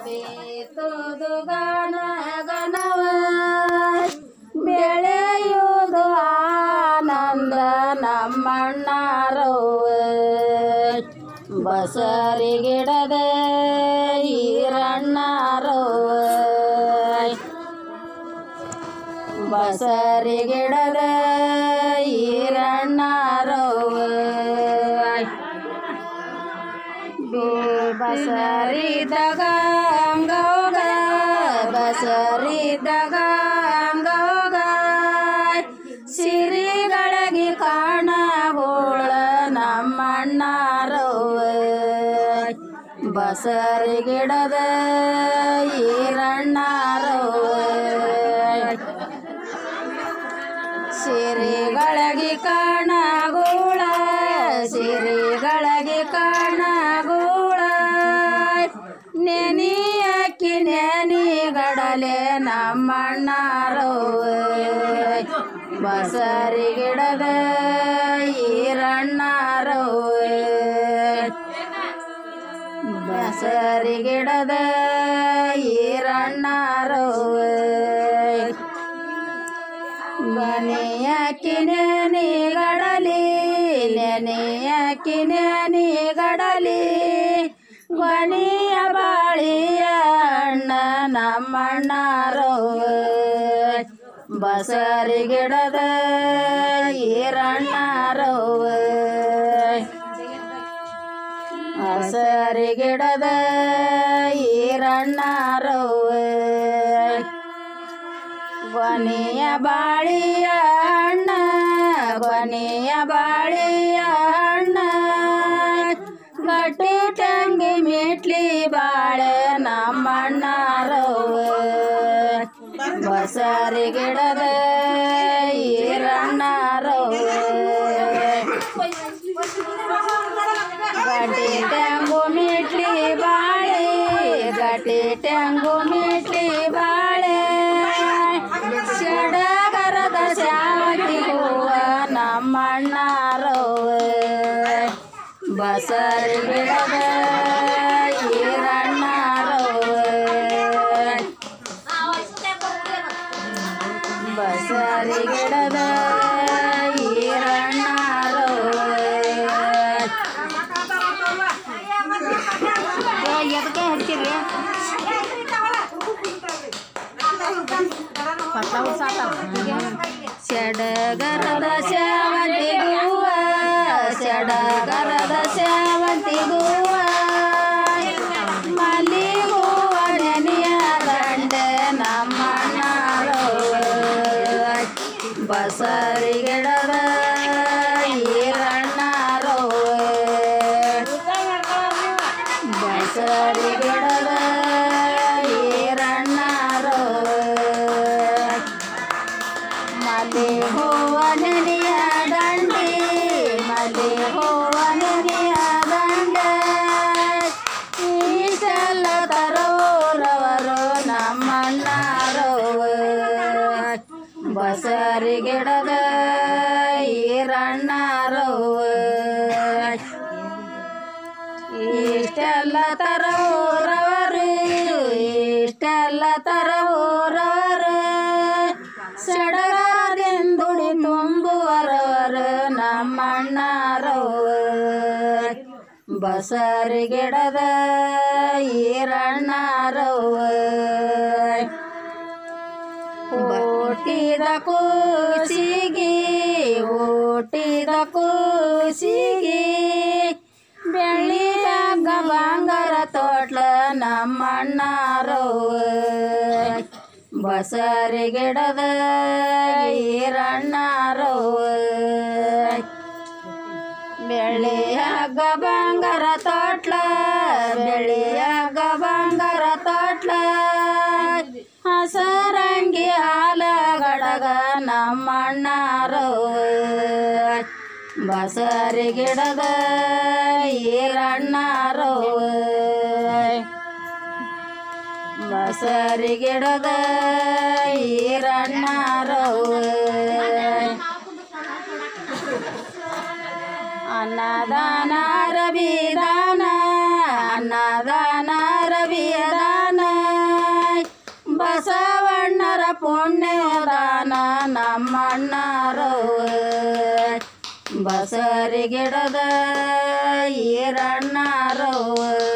ಬೇತುದು ಗನ ಗನವ ಬೆಳೆಯುವುದು ಆನಂದ ನಮ್ಮಣ್ಣರವ್ವ ಬಸರಿ ಗಿಡದ ಈರಣ್ಣರವ್ವ ಬಸರಿ ಗಿಡದ ಈರಣ್ಣರವ್ವ ಬಸರಿದಾಗ ಅಂಗೋಗ ಬಸರಿದಾಗ ಅಂಗೋಗ ಸಿರಿಗಳಿಗೆ ಕಾಣಗೋಳ ನಮ್ಮಣ್ಣರವ್ವ ಬಸರಿ ಗಿಡದ ಈರಣ್ಣರವ್ವ ಸಿರಿಗಳಿಗೆ ಕಾಣಗೋಳ ಸಿರಿಗಳಿಗೆ ಕಾಣಗೋಳ ನೆನಿಯಕ್ಕಿ ನೆನಿಗಡಲೆ ನಮ್ಮಣ್ಣರವ್ವ ಬಸರಿ ಗಿಡದ ಈರಣ್ಣರವ್ವ ಬಸರಿ ಗಿಡದ ಈರಣ್ಣರವ್ವ ಮನೆಯ ಕಿನೆನಿ ಗಡಲಿ ನೆನೆಯ ಕಿನೆನಿ ಗಡಲಿ ಗೊನೆಯ ಬಾಳಿಯ ಅಣ್ಣ ನಮ್ಮಣ್ಣರವ್ವ ಬಸರಿ ಗಿಡದ ಈರಣ್ಣರವ್ವ ಹಸರಿ ಗಿಡದ ಈರಣ್ಣರವ್ವ ಕೊನೆಯ ಬಾಳಿಯ ಅಣ್ಣ ಕೊನೆಯ ಬಾಳಿಯ ಅಣ್ಣ ಗಟ್ಟಿ ಟಂಗಿ ಮಿಟ್ಲಿ ಬಾಳೆ ನಮ್ಮಣ್ಣರವ್ವ ಬಸರಿ ಗಿಡದ ಈರಣ್ಣರವ್ವ ಗಟ್ಟಿ ಟಂಗು ಮಿಟ್ಲಿ ಬಾಳೆ ಗಟ್ಟಿ ಟಂಗು ಮಿಟ್ಲಿ ಬಾಳೆ ಸಡಗರದ ಶಾಂತಿ ಹೂವ ನಮ್ಮಣ್ಣರವ್ವ ಬಸರಿ ಗಿಡದ ಈರಣ್ಣರವ್ವ ಬಸರಿ ಗಿಡದ ಈರಣ್ಣರವ್ವ ಎದಕ್ಕೆ ಹಚ್ಚಿರಿ ಸಡಗರದ ಸೇವಂತಿ ಹೂವ ಸಡಗರದ ಸೇವಂತಿ ಹೂವ ಮಲ್ಲಿ ಹೂವ ನೆನೆಯ ದಂಡ ನಮ್ಮಣ್ಣರವ್ವ ಬಸರಿ ಗಿಡದ ಈರಣ್ಣರವ್ವ ಬಸರಿ ಗಿಡದ ಈರಣ್ಣರವ್ವ ಮಲೆ ಹೂವ ನೆನೆಯ ದಂಡಿ ಮಲೆ ಹೂವ ನೆನೆಯ ದಂಡ ಇಷ್ಟೆಲ್ಲ ತರೋರವರು ನಮ್ಮಣ್ಣರವ್ವ ಬಸರಿ ಗಿಡದ ಈರಣ್ಣರವ್ವ ಇಷ್ಟೆಲ್ಲ ತರೋರವರು ಇಷ್ಟೆಲ್ಲ ತರೋರವರು ಸಡಗರದಿಂದುಡಿ ತುಂಬುವರವರು ನಮ್ಮಣ್ಣರವ್ವ ಬಸರಿ ಗಿಡದ ಈರಣ್ಣರವ್ವ ಓಟಿದ ಕೂಸಿಗೆ ಓಟಿದ ಕೂಸಿಗೆ ಬೆಳ್ಳಿ ಹಗ್ಗ ಬಂಗಾರ ತೋಟ್ಲ ನಮ್ಮಣ್ಣರವ್ವ ಬಸರಿ ಗಿಡದ ಈರಣ್ಣರವ್ವ ಬೆಳ್ಳಿ ಹಗ್ಗ ಬಂಗಾರ ತೋಟ್ಲ ಬೆಳ್ಳಿ ಹಗ್ಗ ಬಂಗಾರ ತೋಟ್ಲ ಹಸರಂಗಿ ಹಾಲ ಗಡಗ ನಮ್ಮಣ್ಣರವ್ವ ಬಸರಿ ಗಿಡದ ಈರಣ್ಣರವ್ವ ಬಸರಿ ಗಿಡದ ಈರಣ್ಣರವ್ವ ಅನ್ನದಾನ ರವಿದಾನ ಅನ್ನದಾನ ರವಿದಾನ ಈರಣ್ಣರವ್ವ ಬಸರಿ ಗಿಡದ ಈರಣ್ಣರವ್ವ